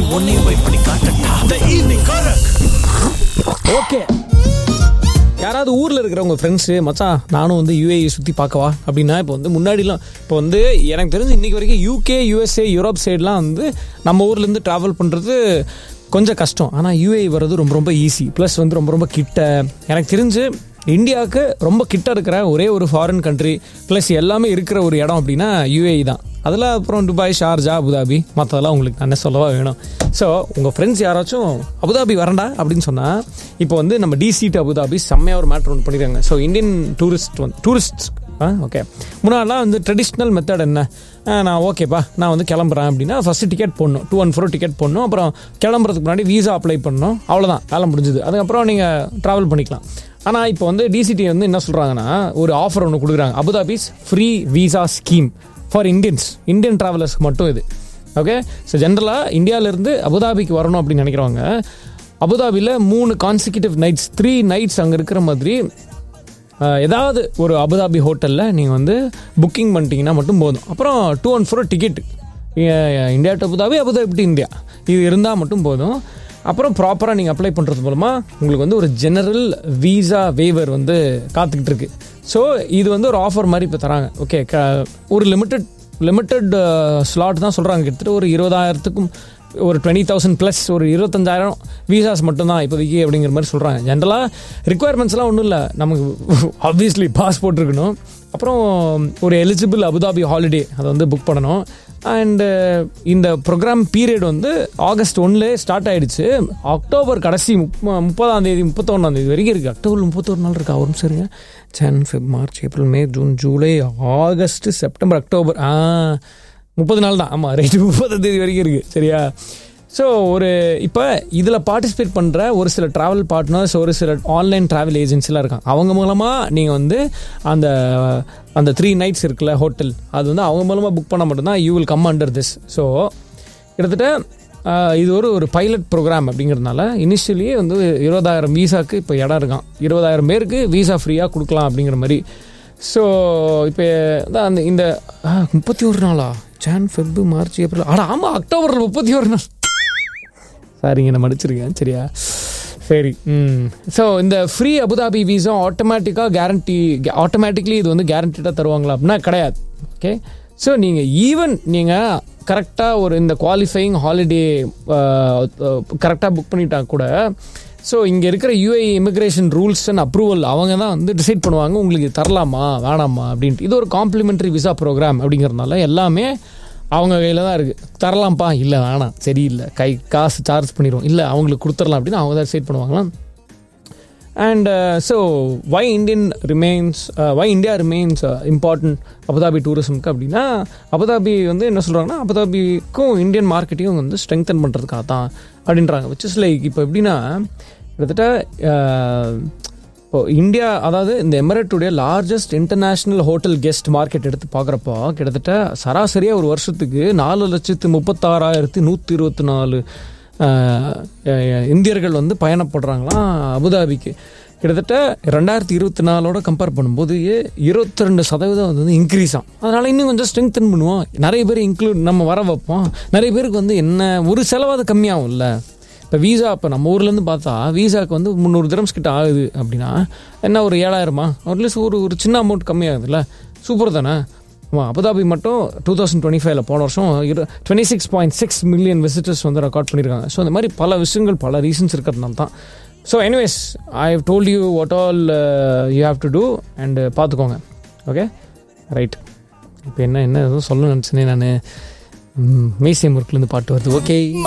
உன்னையும் போய் பண்ணி காட்டட்டா த ஈவினிங் காரக் ஓகே யாராவது ஊரில் இருக்கிற உங்கள் ஃப்ரெண்ட்ஸு மச்சான் நானும் வந்து யூஏஇ சுற்றி பார்க்கவா அப்படின்னா இப்போ வந்து முன்னாடிலாம் இப்போ வந்து எனக்கு தெரிஞ்சு இன்றைக்கி வரைக்கும் யூகே யூஎஸ்ஏ யூரோப் சைட்லாம் வந்து நம்ம ஊர்லேருந்து ட்ராவல் பண்ணுறது கொஞ்சம் கஷ்டம் ஆனால் யூஏஇ வர்றது ரொம்ப ரொம்ப ஈஸி ப்ளஸ் வந்து ரொம்ப ரொம்ப கிட்ட எனக்கு தெரிஞ்சு இந்தியாவுக்கு ரொம்ப கிட்ட இருக்கிற ஒரே ஒரு ஃபாரின் கண்ட்ரி ப்ளஸ் எல்லாமே இருக்கிற ஒரு இடம் அப்படின்னா யூஏஇ தான் அதில் அப்புறம் துபாய் ஷார்ஜா அபுதாபி மற்றதெல்லாம் உங்களுக்கு நான் என்ன சொல்லவா வேணும் ஸோ உங்கள் ஃப்ரெண்ட்ஸ் யாராச்சும் அபுதாபி வரண்டா அப்படின்னு சொன்னால் இப்போ வந்து நம்ம டிசி டு அபுதாபி செம்மையாக ஒரு மேட்ரு ஒன்று பண்ணியிருக்காங்க ஸோ இந்தியன் டூரிஸ்ட் வந்து டூரிஸ்ட் ஆ ஓகே முன்னாடிலாம் வந்து ட்ரெடிஷ்னல் மெத்தட் என்ன ஆ, நான் ஓகேப்பா நான் வந்து கிளம்புறேன் அப்படின்னா ஃபஸ்ட்டு டிக்கெட் போடணும் டூ ஒன் ஃபோர் டிக்கெட் போடணும் அப்புறம் கிளம்புறதுக்கு முன்னாடி வீசா அப்ளை பண்ணணும் அவ்வளோதான் வேலை முடிஞ்சுது அதுக்கப்புறம் நீங்கள் ட்ராவல் பண்ணிக்கலாம் ஆனால் இப்போ வந்து டிசிடி வந்து என்ன சொல்கிறாங்கன்னா ஒரு ஆஃபர் ஒன்று கொடுக்குறாங்க Abu Dhabi's free visa scheme for Indians Indian ட்ராவலர்ஸ்க்கு மட்டும் இது ஓகே ஸோ ஜென்ரலாக இந்தியாவிலேருந்து அபுதாபிக்கு வரணும் அப்படின்னு நினைக்கிறவங்க அபுதாபியில் மூணு கான்சிக்யூட்டிவ் நைட்ஸ் த்ரீ நைட்ஸ் அங்கே இருக்கிற மாதிரி அஹ், ஏதாவது ஒரு அபுதாபி ஹோட்டலில் நீங்கள் வந்து புக்கிங் பண்ணிட்டீங்கன்னா மட்டும் போதும் அப்புறம் to and fro ticket India to Abu Dhabi Abu Dhabi to India இது இருந்தால் மட்டும் போதும் அப்புறம் ப்ராப்பராக நீங்கள் அப்ளை பண்ணுறது மூலமாக உங்களுக்கு வந்து ஒரு ஜெனரல் வீசா வேவர் வந்து காத்துக்கிட்டு இருக்கு ஸோ இது வந்து ஒரு ஆஃபர் மாதிரி இப்போ தராங்க ஓகே க ஒரு லிமிட்டட் லிமிட்டட் ஸ்லாட் தான் சொல்கிறாங்க கிட்டத்தட்ட ஒரு இருபதாயிரத்துக்கும் ஒரு டுவெண்ட்டி தௌசண்ட் ப்ளஸ் ஒரு இருபத்தஞ்சாயிரம் வீசாஸ் மட்டும்தான் இப்போதைக்கு அப்படிங்கிற மாதிரி சொல்கிறாங்க ஜென்ரலாக ரிக்குவயர்மெண்ட்ஸ்லாம் ஒன்றும் இல்லை நமக்கு ஆப்வியஸ்லி பாஸ்போர்ட் இருக்கணும் அப்புறம் ஒரு எலிஜிபிள் அபுதாபி ஹாலிடே அதை வந்து புக் பண்ணணும் அண்டு இந்த ப்ரோக்ராம் பீரியட் வந்து ஆகஸ்ட் ஒன்லே ஸ்டார்ட் ஆயிடுச்சு அக்டோபர் கடைசி முப்ப முப்பதாம் தேதி முப்பத்தொன்னாம் தேதி வரைக்கும் இருக்குது அக்டோபர் முப்பத்தொரு நாள் இருக்கா ஒரு நிமிஷம் இருங்க Jan Feb March April May June July August September October ஆ முப்பது நாள் தான் ஆமாம் ரைட்டு முப்பதாம் தேதி வரைக்கும் இருக்குது சரியா ஸோ ஒரு இப்போ இதில் பார்ட்டிசிபேட் பண்ணுற ஒரு சில ட்ராவல் பார்ட்னர்ஸ் ஒரு சில ஆன்லைன் ட்ராவல் ஏஜென்சிலாம் இருக்காங்க அவங்க மூலமாக நீங்கள் வந்து அந்த அந்த த்ரீ நைட்ஸ் இருக்குல்ல ஹோட்டல் அது வந்து அவங்க மூலமாக புக் பண்ண மட்டும்தான் you will come under this so கிட்டத்தட்ட ஆஹ், இது ஒரு ஒரு பைலட் ப்ரோக்ராம் அப்படிங்கிறதுனால இனிஷியலியே வந்து இருபதாயிரம் வீசாக்கு இப்போ இடம் இருக்கான் இருபதாயிரம் பேருக்கு வீசா ஃப்ரீயாக கொடுக்கலாம் அப்படிங்கிற மாதிரி ஸோ இப்போ தான் அந்த இந்த முப்பத்தி ஒரு நாளா ஜான் ஃபெப் மார்ச் ஏப்ரல் ஆடா ஆமாம் அக்டோபரில் முப்பத்தி ஒரு நாள் சாரிங்க நான் மன்னிச்சிருக்கேன் சரியா சரி ம் ஸோ இந்த ஃப்ரீ அபுதாபி வீசா ஆட்டோமேட்டிக்காக கேரண்டி ஆட்டோமேட்டிக்லி இது வந்து கேரண்டீடாக தருவாங்களா அப்படின்னா கிடையாது ஓகே ஸோ நீங்கள் ஈவன் நீங்கள் கரெக்டாக ஒரு இந்த குவாலிஃபைங் ஹாலிடே கரெக்டாக புக் பண்ணிட்டா கூட ஸோ இங்கே இருக்கிற UAE immigration rules and approval அவங்க தான் வந்து டிசைட் பண்ணுவாங்க உங்களுக்கு தரலாமா வேணாமா அப்படின்ட்டு இது ஒரு காம்ப்ளிமெண்ட்ரி விசா ப்ரோக்ராம் அப்படிங்கிறதுனால எல்லாமே அவங்க கையில் தான் இருக்குது தரலாம்ப்பா இல்லை வேணாம் சரியில்லை கை காசு சார்ஜ் பண்ணிடுவோம் இல்லை அவங்களுக்கு கொடுத்துடலாம் அப்படின்னு அவங்க தான் டிசைட் பண்ணுவாங்களாம் and so why Indian remains why India remains important Abu Dhabi டூரிசம்க்கு அப்படின்னா அபுதாபி வந்து என்ன சொல்கிறாங்கன்னா அபுதாபிக்கும் இந்தியன் மார்க்கெட்டையும் வந்து ஸ்ட்ரெங்தன் பண்ணுறதுக்காக தான் அப்படின்றாங்க விச் இஸ் லைக் இப்போ எப்படின்னா கிட்டத்தட்ட uh, இப்போ இந்தியா அதாவது இந்த எமிரேட்டுடைய largest international hotel guest market எடுத்து பார்க்குறப்போ கிட்டத்தட்ட சராசரியாக ஒரு வருஷத்துக்கு நாலு லட்சத்து முப்பத்தாறாயிரத்தி நூற்றி இருபத்தி நாலு ஆஹ், அஹ், இந்தியர்கள் வந்து பயணப்படுறாங்களாம் அபுதாபிக்கு கிட்டத்தட்ட ரெண்டாயிரத்தி இருபத்தி நாலோட கம்பேர் பண்ணும்போது இருபத்தி ரெண்டு சதவீதம் வந்து இன்க்ரீஸ் ஆகும் அதனால் இன்னும் கொஞ்சம் ஸ்ட்ரெங்தன் பண்ணுவோம் நிறைய பேர் இன்க்ளூட் நம்ம வர வைப்போம் நிறைய பேருக்கு வந்து என்ன ஒரு செலவாது கம்மியாகும் இல்லை இப்போ வீசா இப்போ நம்ம ஊர்லேருந்து பார்த்தா வீசாக்கு வந்து முந்நூறு திரம்ஸ் கிட்ட ஆகுது அப்படின்னா என்ன ஒரு ஏழாயிரமா அட்லீஸ்ட் ஒரு ஒரு சின்ன அமௌண்ட் கம்மியாகுதுல்ல சூப்பர் தானே ஆமாம் அபுதாபி மட்டும் டூ தௌசண்ட் டுவெண்ட்டி ஃபைவ்ல போன வருஷம் இரு twenty six point six million visitors வந்து ரெக்கார்ட் பண்ணியிருக்காங்க ஸோ இந்த மாதிரி பல விஷயங்கள் பல ரீசன்ஸ் இருக்கிறதுனால தான் so anyways I have told you what all you have to do and பார்த்துக்கோங்க ஓகே ரைட் இப்போ என்ன என்ன எதுவும் சொல்ல நினச்சினே நான் மீசியம் ஒர்க்லேருந்து பாட்டு வருது ஓகே